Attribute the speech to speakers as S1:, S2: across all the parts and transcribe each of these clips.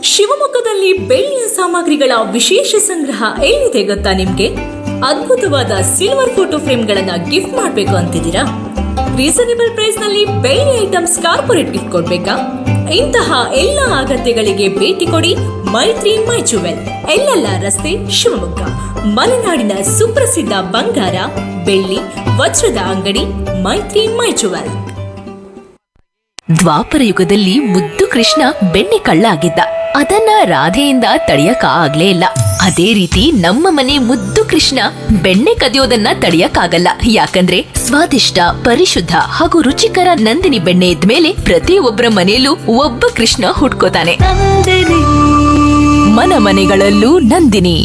S1: ಶಿವಮೊಗ್ಗದಲ್ಲಿ ಬೆಳ್ಳಿಯ ಸಾಮಗ್ರಿಗಳ ವಿಶೇಷ ಸಂಗ್ರಹ ಎಲ್ಲಿದೆ ಗೊತ್ತಾ ನಿಮ್ಗೆ ಅದ್ಭುತವಾದ ಸಿಲ್ವರ್ ಫೋಟೋ ಫ್ರೇಮ್ಗಳನ್ನ ಗಿಫ್ಟ್ ಮಾಡ್ಬೇಕು ಅಂತಿದ್ದೀರಾ ರೀಸನೇಬಲ್ ಪ್ರೈಸ್ ನಲ್ಲಿ ಬೆಳ್ಳಿ ಐಟಮ್ಸ್ ಕಾರ್ಪೊರೇಟ್ ಗಿಫ್ಟ್ ಕೊಡ್ಬೇಕಾ ಇಂತಹ ಎಲ್ಲ ಅಗತ್ಯಗಳಿಗೆ ಭೇಟಿ ಕೊಡಿ ಮೈತ್ರಿ ಮೈ ಜುವೆಲ್ ಎಲ್ಲೆಲ್ಲ ರಸ್ತೆ ಶಿವಮೊಗ್ಗ ಮಲೆನಾಡಿನ ಸುಪ್ರಸಿದ್ಧ ಬಂಗಾರ ಬೆಳ್ಳಿ ವಜ್ರದ ಅಂಗಡಿ ಮೈತ್ರಿ ಮೈ ಜುವೆಲ್
S2: ದ್ವಾಪರ ಯುಗದಲ್ಲಿ ಮುದ್ದು ಕೃಷ್ಣ ಬೆಣ್ಣೆ ಕಳ್ಳ ಆಗಿದ್ದ ಅದನ್ನ ರಾಧೆಯಿಂದ ತಡೆಯಕ ಆಗ್ಲೇ ಇಲ್ಲ ಅದೇ ರೀತಿ ನಮ್ಮ ಮನೆ ಮುದ್ದು ಕೃಷ್ಣ ಬೆಣ್ಣೆ ಕದಿಯೋದನ್ನ ತಡೆಯಕ್ಕಾಗಲ್ಲ ಯಾಕಂದ್ರೆ ಸ್ವಾದಿಷ್ಟ ಪರಿಶುದ್ಧ ಹಾಗೂ ರುಚಿಕರ ನಂದಿನಿ ಬೆಣ್ಣೆ ಇದ್ಮೇಲೆ ಪ್ರತಿಯೊಬ್ಬರ ಮನೆಯಲ್ಲೂ ಒಬ್ಬ ಕೃಷ್ಣ ಹುಟ್ಕೋತಾನೆ ಮನ ಮನೆಗಳಲ್ಲೂ ನಂದಿನಿ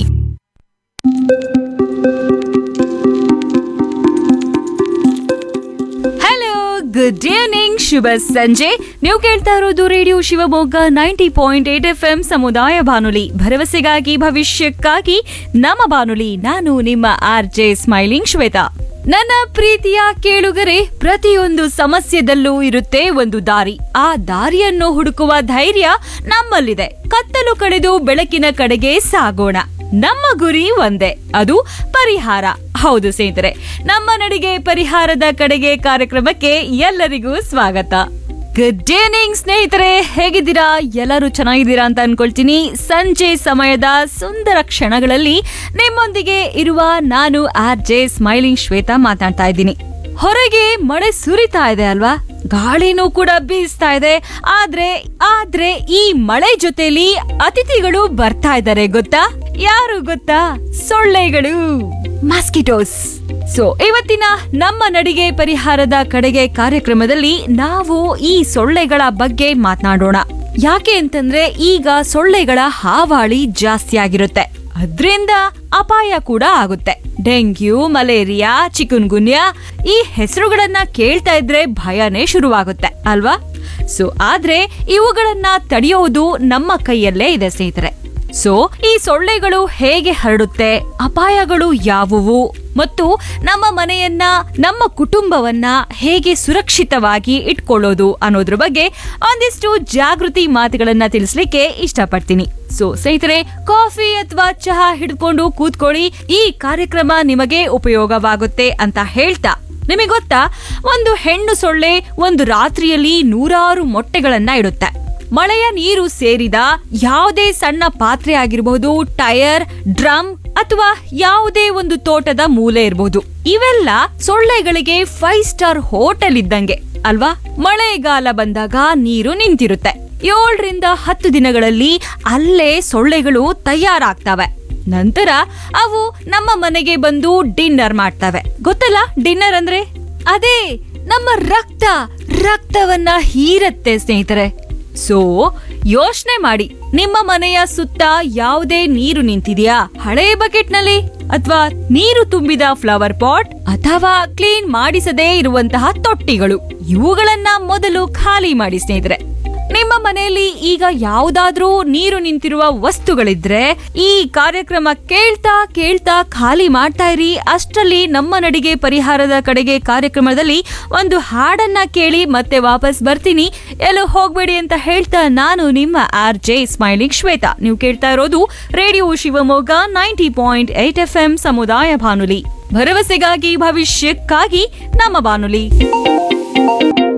S3: ಹಲೋ ಗುಡ್ ಈವ್ನಿಂಗ್ ಶುಭ ಸಂಜೆ ನೀವು ಕೇಳ್ತಾ ಇರೋದು radio Shivamogga ninety point eight F M ಸಮುದಾಯ ಬಾನುಲಿ ಭರವಸೆಗಾಗಿ ಭವಿಷ್ಯಕ್ಕಾಗಿ ನಮ್ಮ ಬಾನುಲಿ ನಾನು ನಿಮ್ಮ ಆರ್ ಜೆ ಸ್ಮೈಲಿಂಗ್ ಶ್ವೇತಾ ನನ್ನ ಪ್ರೀತಿಯ ಕೇಳುಗರೆ ಪ್ರತಿಯೊಂದು ಸಮಸ್ಯೆದಲ್ಲೂ ಇರುತ್ತೆ ಒಂದು ದಾರಿ ಆ ದಾರಿಯನ್ನು ಹುಡುಕುವ ಧೈರ್ಯ ನಮ್ಮಲ್ಲಿದೆ ಕತ್ತಲು ಕಳೆದು ಬೆಳಕಿನ ಕಡೆಗೆ ಸಾಗೋಣ ನಮ್ಮ ಗುರಿ ಒಂದೇ ಅದು ಪರಿಹಾರ ಹೌದು ಸ್ನೇಹಿತರೆ ನಮ್ಮ ನಡಿಗೆ ಪರಿಹಾರದ ಕಡೆಗೆ ಕಾರ್ಯಕ್ರಮಕ್ಕೆ ಎಲ್ಲರಿಗೂ ಸ್ವಾಗತ ಗುಡ್ ಈವ್ನಿಂಗ್ ಸ್ನೇಹಿತರೆ ಹೇಗಿದ್ದೀರಾ ಎಲ್ಲರೂ ಚೆನ್ನಾಗಿದ್ದೀರಾ ಅಂತ ಅನ್ಕೊಳ್ತೀನಿ ಸಂಜೆ ಸಮಯದ ಸುಂದರ ಕ್ಷಣಗಳಲ್ಲಿ ನಿಮ್ಮೊಂದಿಗೆ ಇರುವ ನಾನು ಆರ್ ಜೆ ಸ್ಮೈಲಿಂಗ್ ಶ್ವೇತಾ ಮಾತಾಡ್ತಾ ಇದ್ದೀನಿ ಹೊರಗೆ ಮಳೆ ಸುರಿತಾ ಇದೆ ಅಲ್ವಾ ಗಾಳಿನೂ ಕೂಡ ಬೀಸ್ತಾ ಇದೆ ಆದ್ರೆ ಆದ್ರೆ ಈ ಮಳೆ ಜೊತೆಲಿ ಅತಿಥಿಗಳು ಬರ್ತಾ ಇದ್ದಾರೆ ಗೊತ್ತಾ ಯಾರು ಗೊತ್ತಾ ಸೊಳ್ಳೆಗಳು ಮಾಸ್ಕಿಟೋಸ್ ಸೊ ಇವತ್ತಿನ ನಮ್ಮ ನಡಿಗೆ ಪರಿಹಾರದ ಕಡೆಗೆ ಕಾರ್ಯಕ್ರಮದಲ್ಲಿ ನಾವು ಈ ಸೊಳ್ಳೆಗಳ ಬಗ್ಗೆ ಮಾತನಾಡೋಣ ಯಾಕೆ ಅಂತಂದ್ರೆ ಈಗ ಸೊಳ್ಳೆಗಳ ಹಾವಾಳಿ ಜಾಸ್ತಿ ಆಗಿರುತ್ತೆ ಅದ್ರಿಂದ ಅಪಾಯ ಕೂಡ ಆಗುತ್ತೆ ಡೆಂಗ್ಯೂ ಮಲೇರಿಯಾ ಚಿಕುನ್ಗುನ್ಯಾ ಈ ಹೆಸರುಗಳನ್ನ ಕೇಳ್ತಾ ಇದ್ರೆ ಭಯನೇ ಶುರುವಾಗುತ್ತೆ ಅಲ್ವಾ ಸೊ ಆದ್ರೆ ಇವುಗಳನ್ನ ತಡೆಯೋದು ನಮ್ಮ ಕೈಯಲ್ಲೇ ಇದೆ ಸ್ನೇಹಿತರೆ ಸೊ ಈ ಸೊಳ್ಳೆಗಳು ಹೇಗೆ ಹರಡುತ್ತೆ ಅಪಾಯಗಳು ಯಾವುವು ಮತ್ತು ನಮ್ಮ ಮನೆಯನ್ನ ನಮ್ಮ ಕುಟುಂಬವನ್ನ ಹೇಗೆ ಸುರಕ್ಷಿತವಾಗಿ ಇಟ್ಕೊಳ್ಳೋದು ಅನ್ನೋದ್ರ ಬಗ್ಗೆ ಒಂದಿಷ್ಟು ಜಾಗೃತಿ ಮಾತುಗಳನ್ನ ತಿಳಿಸ್ಲಿಕ್ಕೆ ಇಷ್ಟಪಡ್ತೀನಿ ಸೊ ಸ್ನೇಹಿತರೆ ಕಾಫಿ ಅಥವಾ ಚಹಾ ಹಿಡ್ಕೊಂಡು ಕೂತ್ಕೊಳ್ಳಿ ಈ ಕಾರ್ಯಕ್ರಮ ನಿಮಗೆ ಉಪಯೋಗವಾಗುತ್ತೆ ಅಂತ ಹೇಳ್ತಾ ನಿಮಗೆ ಗೊತ್ತಾ ಒಂದು ಹೆಣ್ಣು ಸೊಳ್ಳೆ ಒಂದು ರಾತ್ರಿಯಲ್ಲಿ ನೂರಾರು ಮೊಟ್ಟೆಗಳನ್ನ ಇಡುತ್ತೆ ಮಳೆಯ ನೀರು ಸೇರಿದ ಯಾವುದೇ ಸಣ್ಣ ಪಾತ್ರೆ ಆಗಿರಬಹುದು ಟೈರ್ ಡ್ರಮ್ ಅಥವಾ ಯಾವುದೇ ಒಂದು ತೋಟದ ಮೂಲೆ ಇರಬಹುದು ಇವೆಲ್ಲ ಸೊಳ್ಳೆಗಳಿಗೆ ಫೈವ್ ಸ್ಟಾರ್ ಹೋಟೆಲ್ ಇದ್ದಂಗೆ ಅಲ್ವಾ ಮಳೆಗಾಲ ಬಂದಾಗ ನೀರು ನಿಂತಿರುತ್ತೆ ಏಳರಿಂದ ಹತ್ತು ದಿನಗಳಲ್ಲಿ ಅಲ್ಲೇ ಸೊಳ್ಳೆಗಳು ತಯಾರಾಗ್ತವೆ ನಂತರ ಅವು ನಮ್ಮ ಮನೆಗೆ ಬಂದು ಡಿನ್ನರ್ ಮಾಡ್ತವೆ ಗೊತ್ತಲ್ಲ ಡಿನ್ನರ್ ಅಂದ್ರೆ ಅದೇ ನಮ್ಮ ರಕ್ತ ರಕ್ತವನ್ನ ಹೀರತ್ತೆ ಸ್ನೇಹಿತರೆ ಸೊ ಯೋಚನೆ ಮಾಡಿ ನಿಮ್ಮ ಮನೆಯ ಸುತ್ತ ಯಾವುದೇ ನೀರು ನಿಂತಿದೆಯಾ ಹಳೆ ಬಕೆಟ್ ನಲ್ಲಿ ಅಥವಾ ನೀರು ತುಂಬಿದ ಫ್ಲವರ್ ಪಾಟ್ ಅಥವಾ ಕ್ಲೀನ್ ಮಾಡಿಸದೇ ಇರುವಂತಹ ತೊಟ್ಟಿಗಳು ಇವುಗಳನ್ನ ಮೊದಲು ಖಾಲಿ ಮಾಡಿ ಸ್ನೇಹಿತರೆ ನಿಮ್ಮ ಮನೆಯಲ್ಲಿ ಈಗ ಯಾವುದಾದ್ರೂ ನೀರು ನಿಂತಿರುವ ವಸ್ತುಗಳಿದ್ರೆ ಈ ಕಾರ್ಯಕ್ರಮ ಕೇಳ್ತಾ ಕೇಳ್ತಾ ಖಾಲಿ ಮಾಡ್ತಾ ಇರಿ ಅಷ್ಟರಲ್ಲಿ ನಮ್ಮ ನಡಿಗೆ ಪರಿಹಾರದ ಕಡೆಗೆ ಕಾರ್ಯಕ್ರಮದಲ್ಲಿ ಒಂದು ಹಾಡನ್ನ ಕೇಳಿ ಮತ್ತೆ ವಾಪಸ್ ಬರ್ತೀನಿ ಎಲ್ಲೂ ಹೋಗ್ಬೇಡಿ ಅಂತ ಹೇಳ್ತಾ ನಾನು ನಿಮ್ಮ ಆರ್ ಜೆ ಸ್ಮೈಲಿಂಗ್ ಶ್ವೇತಾ ನೀವು ಕೇಳ್ತಾ ಇರೋದು radio Shivamogga ninety point eight F M ಸಮುದಾಯ ಬಾನುಲಿ ಭರವಸೆಗಾಗಿ ಭವಿಷ್ಯಕ್ಕಾಗಿ ನಮ್ಮ ಬಾನುಲಿ